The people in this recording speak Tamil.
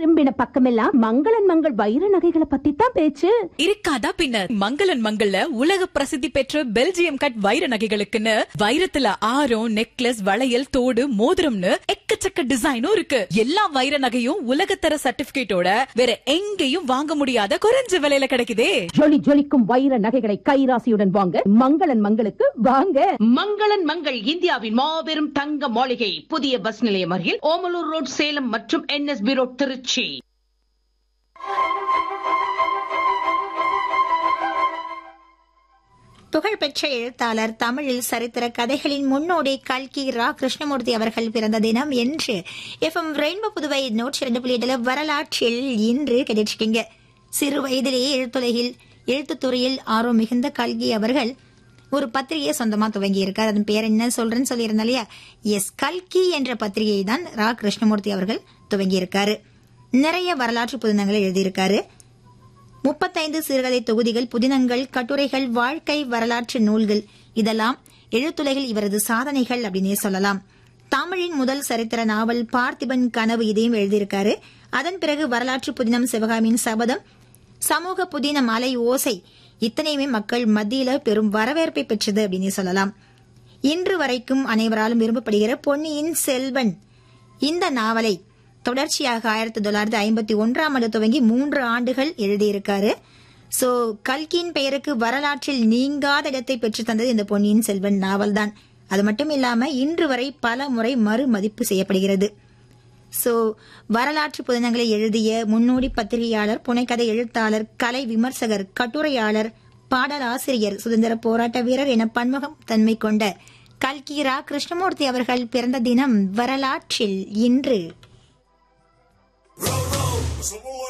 திரும்பின பக்கமெல்லாம் மங்களன் மங்கள் வைர நகைகளை பத்தி தான் பேச்சு இருக்காதா பின்ன மங்களன் மங்கள்ல உலக பிரசித்தி பெற்ற பெல்ஜியம் கட் வைர நகைகளுக்குன்னு வைரத்துல ஆரம் நெக்லஸ் வளையல் தோடு மோதிரம்னு எக்கச்சக்க டிசைனும் இருக்கு எல்லா வைர நகையும் உலகத்தர சர்டிபிகேட்டோட வேற எங்கேயும் வாங்க முடியாத குறைஞ்ச விலையில கிடைக்குதே ஜொலி ஜொலிக்கும் வைர நகைகளை கைராசியுடன் வாங்க மங்களன் மங்களுக்கு வாங்க மங்களன் மங்கள் இந்தியாவின் மாபெரும் தங்க மாளிகை புதிய பஸ் நிலையம் அருகில் ஓமலூர் ரோட் சேலம் மற்றும் என்எஸ்பி ரோட் திருச்சி புகழ்பெற்ற எழுத்தாளர் தமிழில் சரித்திர கதைகளின் முன்னோடி கல்கி ரா கிருஷ்ணமூர்த்தி அவர்கள் பிறந்த தினம் என்று எஃப்எம் ரெயின்போ புதுவை நூற்றி இரண்டு புள்ளி எட்டுல வரலாற்றில் இன்று கிடைச்சிருக்கீங்க சிறு வயதிலேயே எழுத்துலகில் எழுத்துத்துறையில் ஆர்வம் மிகுந்த கல்கி அவர்கள் ஒரு பத்திரிகையை சொந்தமா துவங்கி இருக்கார் அதன் பேர் என்ன சொல்றேன்னு சொல்லியிருந்தேன் இல்லையா எஸ் கல்கி என்ற பத்திரிகையை தான் ரா கிருஷ்ணமூர்த்தி அவர்கள் துவங்கி இருக்காரு நிறைய வரலாற்று புதினங்களை எழுதியிருக்காரு முப்பத்தைந்து சிறுகதை தொகுதிகள் புதினங்கள் கட்டுரைகள் வாழ்க்கை வரலாற்று நூல்கள் இதெல்லாம் எழுத்துலகில் இவரது சாதனைகள் அப்படின்னே சொல்லலாம் தமிழின் முதல் சரித்திர நாவல் பார்த்திபன் கனவு இதையும் எழுதியிருக்காரு அதன் பிறகு வரலாற்று புதினம் சிவகாமியின் சபதம் சமூக புதின மலை ஓசை இத்தனையுமே மக்கள் மத்தியில பெரும் வரவேற்பை பெற்றது அப்படின்னு சொல்லலாம் இன்று வரைக்கும் அனைவராலும் விரும்பப்படுகிற பொன்னியின் செல்வன் இந்த நாவலை தொடர்ச்சியாக ஆயிரத்தி தொள்ளாயிரத்தி ஐம்பத்தி ஒன்றாம் ஆண்டு துவங்கி மூன்று ஆண்டுகள் எழுதியிருக்காரு சோ கல்கியின் பெயருக்கு வரலாற்றில் நீங்காத இடத்தை பெற்று தந்தது இந்த பொன்னியின் செல்வன் நாவல் தான் அது மட்டும் இல்லாம இன்று வரை பல முறை மறுமதிப்பு செய்யப்படுகிறது சோ வரலாற்று புதினங்களை எழுதிய முன்னோடி பத்திரிகையாளர் புனைக்கதை எழுத்தாளர் கலை விமர்சகர் கட்டுரையாளர் பாடலாசிரியர் சுதந்திர போராட்ட வீரர் என பன்முகம் தன்மை கொண்ட கல்கீரா கிருஷ்ணமூர்த்தி அவர்கள் பிறந்த தினம் வரலாற்றில் இன்று Some more